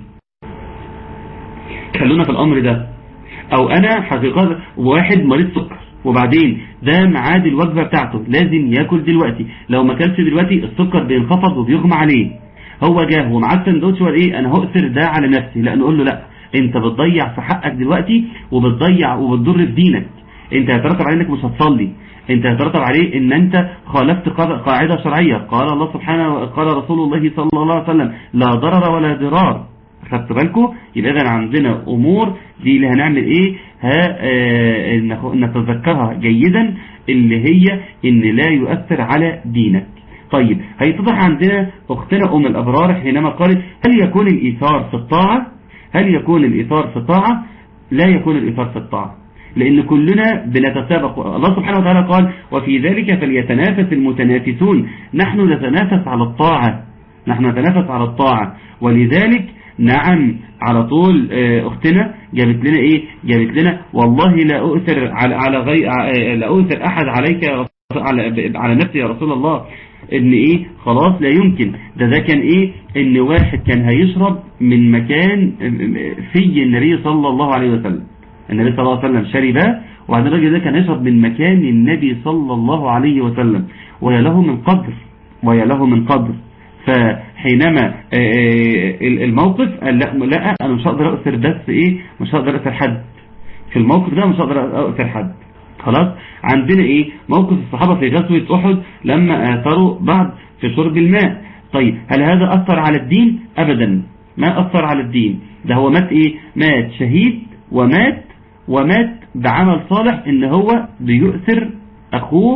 خلونا في الامر ده او انا حقيقة واحد مريض سكر وبعدين ده ميعاد الوجبة بتاعته لازم ياكل دلوقتي لو ما كلش دلوقتي السكر بينخفض وبيغمى عليه هو جاه ومعاه السندوتش وقال ايه انا هؤثر ده على نفسي لا نقول له لا انت بتضيع في حقك دلوقتي وبتضيع وبتضر في دينك انت هيترتب عليه انك مش هتصلي انت هيترتب عليه ان انت خالفت قاعدة شرعية قال الله سبحانه قال رسول الله صلى الله عليه وسلم لا ضرر ولا ضرار خدت بالكم يبقى اذا عندنا امور دي اللي هنعمل ايه ها آه نتذكرها جيدا اللي هي ان لا يؤثر على دينك طيب هيتضح عندنا اختنا ام الابرار حينما قالت هل يكون الايثار في الطاعة هل يكون الايثار في الطاعة لا يكون الايثار في الطاعة لان كلنا بنتسابق الله سبحانه وتعالى قال وفي ذلك فليتنافس المتنافسون نحن نتنافس على الطاعة نحن نتنافس على الطاعة ولذلك نعم على طول اختنا جابت لنا ايه جابت لنا والله لا اؤثر على على غير لا اؤثر احد عليك يا رسول على على نفسي يا رسول الله ان ايه خلاص لا يمكن ده ده كان ايه ان واحد كان هيشرب من مكان في النبي صلى الله عليه وسلم النبي صلى الله عليه وسلم شرب وبعدين الراجل ده كان يشرب من مكان النبي صلى الله عليه وسلم ويا له من قدر ويا له من قدر فحينما الموقف قال لا, لا انا مش هقدر اؤثر بس ايه مش هقدر اؤثر حد في الموقف ده مش هقدر اؤثر حد خلاص عندنا ايه موقف الصحابة في غزوة احد لما اثروا بعض في شرب الماء طيب هل هذا اثر على الدين ابدا ما اثر على الدين ده هو مات ايه مات شهيد ومات ومات بعمل صالح ان هو بيؤثر اخوه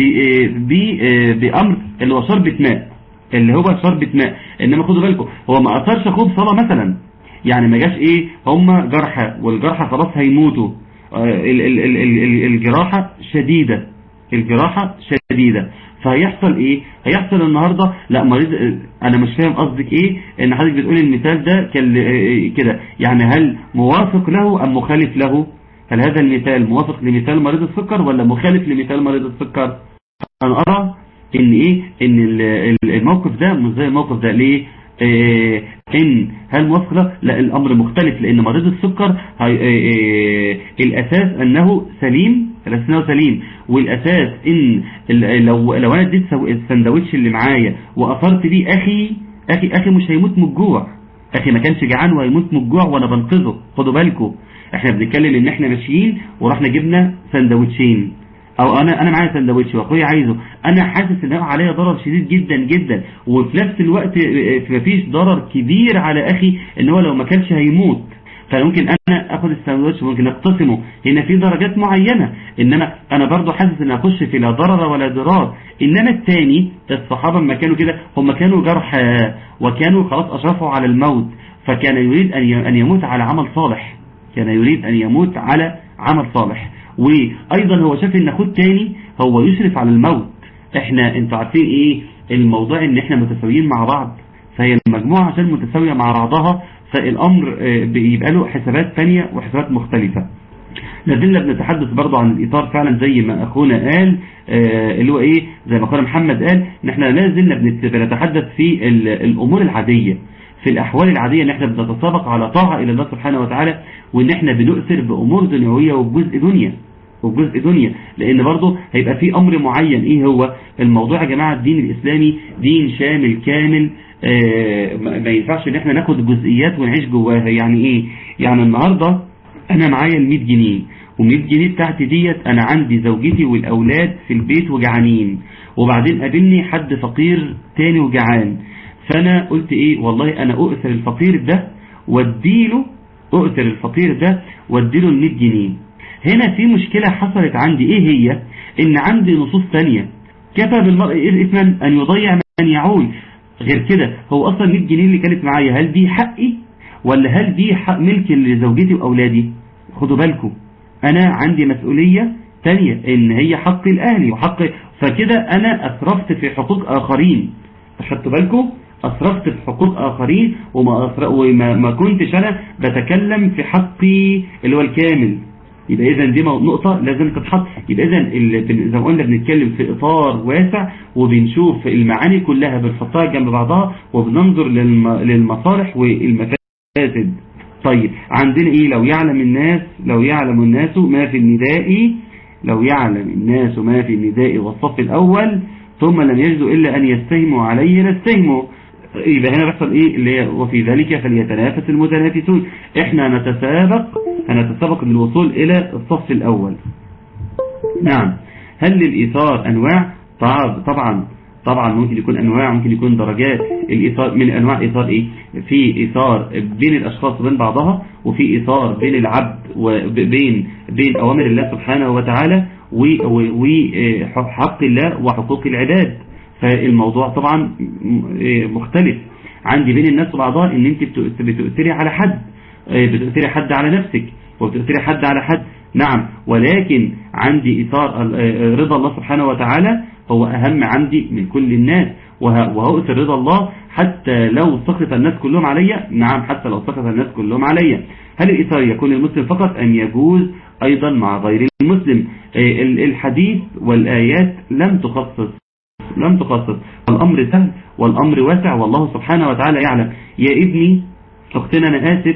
بامر اللي هو شربة ماء اللي هو شربة ماء انما خدوا بالكم هو ما اثرش اخوه بصلاة مثلا يعني ما جاش ايه هم جرحى والجرحى خلاص هيموتوا ال ال ال ال الجراحة شديدة الجراحة شديدة فهيحصل ايه هيحصل النهاردة لا مريض انا مش فاهم قصدك ايه ان حضرتك بتقول المثال ده كده يعني هل موافق له ام مخالف له هل هذا المثال موافق لمثال مريض السكر ولا مخالف لمثال مريض السكر انا ارى ان ايه ان الموقف ده مش زي الموقف ده ليه إيه ان هل موافق له لا الامر مختلف لان مريض السكر هي إيه الاساس انه سليم الاساس انه سليم والاساس ان لو لو انا اديت السندوتش اللي معايا واثرت بيه اخي اخي اخي مش هيموت من الجوع اخي ما كانش جعان وهيموت من الجوع وانا بنقذه خدوا بالكم احنا بنتكلم ان احنا ماشيين ورحنا جبنا سندوتشين او انا انا معايا سندوتش واخويا عايزه انا حاسس ان عليا ضرر شديد جدا جدا وفي نفس الوقت مفيش ضرر كبير على اخي ان هو لو ما كانش هيموت فممكن انا اخد الساندوتش ممكن اقتسمه هنا في درجات معينة انما انا برضو حاسس ان اخش في لا ضرر ولا ضرار انما الثاني الصحابة لما كانوا كده هم كانوا جرحى وكانوا خلاص اشرفوا على الموت فكان يريد ان يموت على عمل صالح كان يريد ان يموت على عمل صالح وايضا هو شاف ان اخوه تاني هو يشرف على الموت احنا انتوا عارفين ايه الموضوع ان احنا متساويين مع بعض فهي المجموعة عشان متساوية مع بعضها فالامر بيبقى له حسابات ثانيه وحسابات مختلفة لازلنا بنتحدث برضو عن الاطار فعلا زي ما اخونا قال اللي هو ايه زي ما اخونا محمد قال ان احنا لازلنا بنتحدث في الامور العادية في الاحوال العادية ان احنا بنتسابق على طاعة الى الله سبحانه وتعالى وان احنا بنؤثر بامور دنيوية وبجزء دنيا وبجزء دنيا لان برضه هيبقى في امر معين ايه هو الموضوع يا جماعة الدين الاسلامي دين شامل كامل آه ما ينفعش ان احنا ناخد جزئيات ونعيش جواها يعني ايه يعني النهاردة انا معايا ال 100 جنيه وال100 جنيه بتاعتي ديت انا عندي زوجتي والاولاد في البيت وجعانين وبعدين قابلني حد فقير تاني وجعان فانا قلت ايه والله انا اؤثر الفقير ده واديله اؤثر الفقير ده واديله ال 100 جنيه هنا في مشكلة حصلت عندي ايه هي ان عندي نصوص ثانيه كفى بالمرء اثما ان يضيع من يعول غير كده هو اصلا 100 جنيه اللي كانت معايا هل دي حقي ولا هل دي حق ملك لزوجتي واولادي خدوا بالكم انا عندي مسؤولية تانية ان هي حق الاهلي وحق فكده انا اسرفت في حقوق اخرين اخدتوا بالكم اسرفت في حقوق اخرين وما, أسر... وما ما كنتش انا بتكلم في حقي اللي هو الكامل يبقى اذا دي نقطة لازم تتحط يبقى اذا زي ما قلنا بنتكلم في اطار واسع وبنشوف المعاني كلها بنحطها جنب بعضها وبننظر للم... للمصالح والمفاسد طيب عندنا ايه لو يعلم الناس لو يعلم الناس ما في النداء لو يعلم الناس ما في النداء والصف الاول ثم لم يجدوا الا ان يستهموا عليه لاستهموا يبقى هنا بيحصل ايه اللي هي وفي ذلك فليتنافس المتنافسون احنا نتسابق هنتسابق للوصول الى الصف الاول نعم هل للايثار انواع طبعا طبعا ممكن يكون انواع ممكن يكون درجات الايثار من انواع ايثار ايه في ايثار بين الاشخاص وبين بعضها وفي ايثار بين العبد وبين بين اوامر الله سبحانه وتعالى وحق الله وحقوق العباد فالموضوع طبعا مختلف عندي بين الناس وبعضها ان انت بتؤثري على حد بتؤثري حد على نفسك وبتؤثري حد على حد نعم ولكن عندي إثار رضا الله سبحانه وتعالى هو أهم عندي من كل الناس وهؤثر رضا الله حتى لو سقط الناس كلهم عليا نعم حتى لو سقط الناس كلهم عليا هل الإثار يكون المسلم فقط أم يجوز أيضا مع غير المسلم الحديث والآيات لم تخصص لم تخصص الأمر سهل والأمر واسع والله سبحانه وتعالى يعلم يا ابني أختنا أنا آسف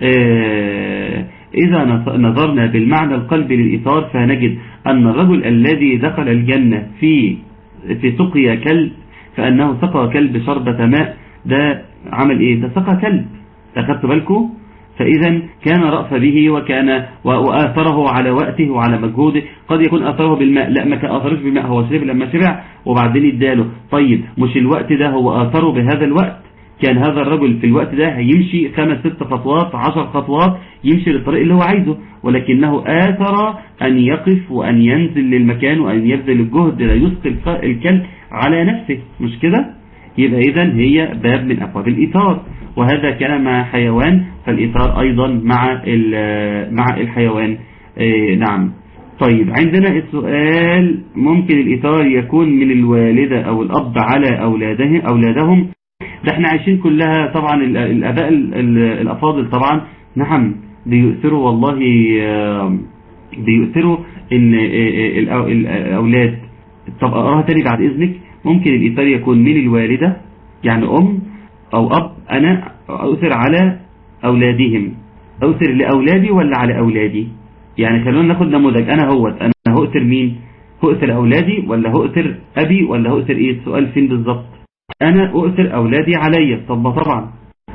إذا نظرنا بالمعنى القلبي للإثار فنجد أن الرجل الذي دخل الجنة في في سقيا كلب فأنه سقى كلب شربة ماء ده عمل إيه ده سقى كلب أخذت بالكم فإذا كان رأف به وكان وآثره على وقته وعلى مجهوده قد يكون آثره بالماء لا ما كان آثرش بالماء هو شرب لما شبع وبعدين اداله طيب مش الوقت ده هو آثره بهذا الوقت كان هذا الرجل في الوقت ده هيمشي خمس ست خطوات عشر خطوات يمشي للطريق اللي هو عايزه ولكنه آثر أن يقف وأن ينزل للمكان وأن يبذل الجهد لا يسقي الكلب على نفسه مش كده يبقى إذا هي باب من أبواب الإيثار وهذا كان مع حيوان فالإيثار أيضا مع مع الحيوان نعم طيب عندنا السؤال ممكن الإيثار يكون من الوالدة أو الأب على أولادهم أولادهم ده احنا عايشين كلها طبعا الاباء الافاضل طبعا نعم بيؤثروا والله بيؤثروا ان الاولاد طب اقراها تاني بعد اذنك ممكن الايثار يكون من الوالدة يعني ام او اب انا اؤثر على اولادهم اؤثر لاولادي ولا على اولادي يعني خلونا ناخد نموذج انا هوت انا هؤثر مين هؤثر اولادي ولا هؤثر ابي ولا هؤثر ايه السؤال فين بالظبط انا اؤثر اولادي عليا طب طبعا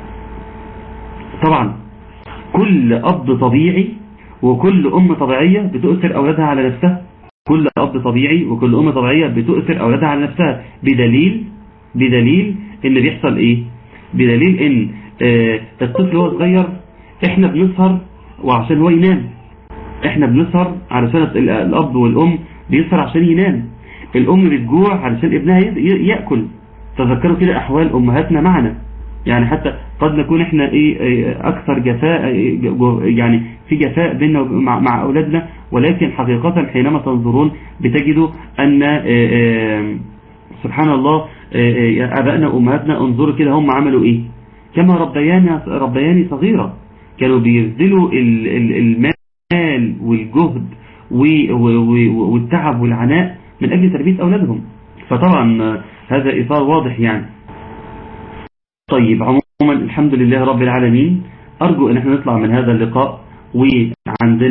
طبعا كل اب طبيعي وكل ام طبيعية بتؤثر اولادها على نفسها كل اب طبيعي وكل ام طبيعية بتؤثر اولادها على نفسها بدليل بدليل ان بيحصل ايه بدليل ان آه الطفل هو صغير احنا بنسهر وعشان هو ينام احنا بنسهر علشان الاب والام بيسهر عشان ينام الام بتجوع علشان ابنها يأكل تذكروا كده احوال امهاتنا معنا يعني حتى قد نكون احنا ايه اكثر جفاء يعني في جفاء بيننا مع, مع اولادنا ولكن حقيقة حينما تنظرون بتجدوا ان سبحان الله ابائنا وامهاتنا انظروا كده هم عملوا ايه كما ربياني ربياني صغيرة كانوا بيبذلوا المال والجهد والتعب والعناء من اجل تربية اولادهم فطبعا هذا اطار واضح يعني طيب عموما الحمد لله رب العالمين أرجو أن احنا نطلع من هذا اللقاء وعندنا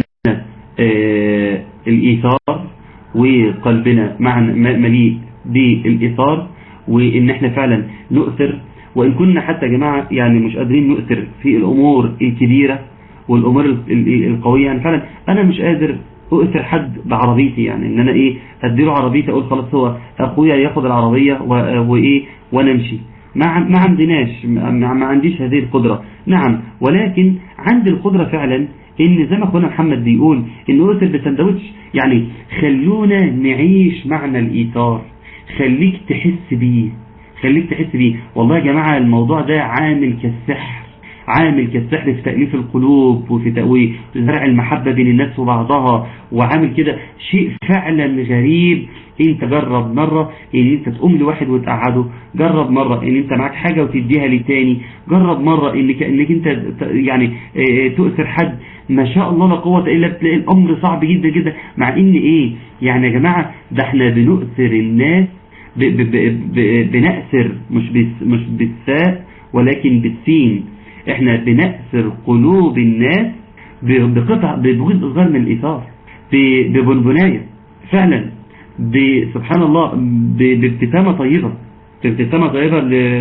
آه الإيثار وقلبنا مليء بالإيثار وإن احنا فعلا نؤثر وإن كنا حتى يا جماعة يعني مش قادرين نؤثر في الأمور الكبيرة والأمور القوية يعني فعلا أنا مش قادر أؤثر حد بعربيتي يعني إن أنا إيه أديله عربيتي أقول خلاص هو أخويا ياخد العربية وإيه وأنا أمشي ما ما عندناش ما عنديش هذه القدرة نعم ولكن عندي القدرة فعلا ان زي ما اخونا محمد بيقول ان ارسل بسندوتش يعني خلونا نعيش معنى الايثار خليك تحس بيه خليك تحس بيه والله يا جماعة الموضوع ده عامل كالسحر عامل كالسحر في تأليف القلوب وفي تقوي زرع المحبة بين الناس وبعضها وعامل كده شيء فعلا غريب انت جرب مرة ان انت تقوم لواحد وتقعده جرب مرة ان انت معاك حاجة وتديها للتاني جرب مرة انك, انك انت يعني تؤثر حد ما شاء الله لا قوة الا بتلاقي الامر صعب جدا جدا مع ان ايه يعني يا جماعة ده احنا بنؤثر الناس ب ب ب بنأثر مش مش بالساء ولكن بالسين احنا بنأثر قلوب الناس بقطع بجزء صغير من الإيثار ببنبناية فعلا سبحان الله بابتسامة طيبة بابتسامة طيبة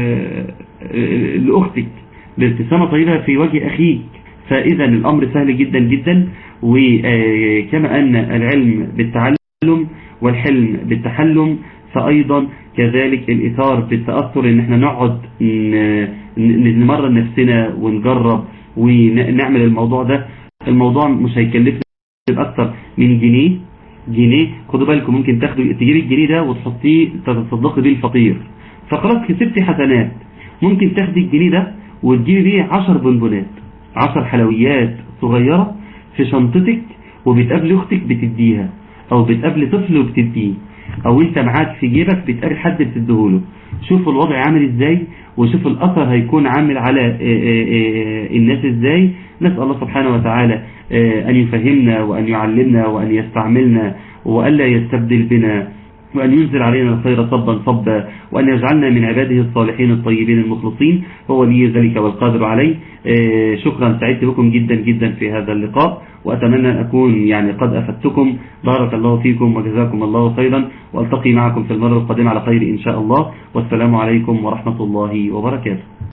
لأختك بابتسامة طيبة في وجه أخيك فإذا الأمر سهل جدا جدا وكما أن العلم بالتعلم والحلم بالتحلم فأيضا كذلك الإثار بالتأثر إن احنا نقعد نمرن نفسنا ونجرب ونعمل الموضوع ده الموضوع مش هيكلفنا أكثر من جنيه جنيه خدوا بالكم ممكن تاخدوا تجيبي الجنيه ده وتحطيه تتصدقي بيه الفطير فخلاص كسبتي حسنات ممكن تاخدي الجنيه ده وتجيبي بيه 10 بونبونات 10 حلويات صغيرة في شنطتك وبتقابلي اختك بتديها او بتقابلي طفل وبتديه او انت معاك في جيبك بتقابل حد بتديهوله شوفوا الوضع عامل ازاي وشوفوا الاثر هيكون عامل على الناس ازاي نسأل الله سبحانه وتعالى ان يفهمنا وان يعلمنا وان يستعملنا والا يستبدل بنا وأن ينزل علينا الخير صبا صبا وأن يجعلنا من عباده الصالحين الطيبين المخلصين هو ولي ذلك والقادر عليه شكرا سعدت بكم جدا جدا في هذا اللقاء وأتمنى أن أكون يعني قد أفدتكم بارك الله فيكم وجزاكم الله خيرا وألتقي معكم في المرة القادمة على خير إن شاء الله والسلام عليكم ورحمة الله وبركاته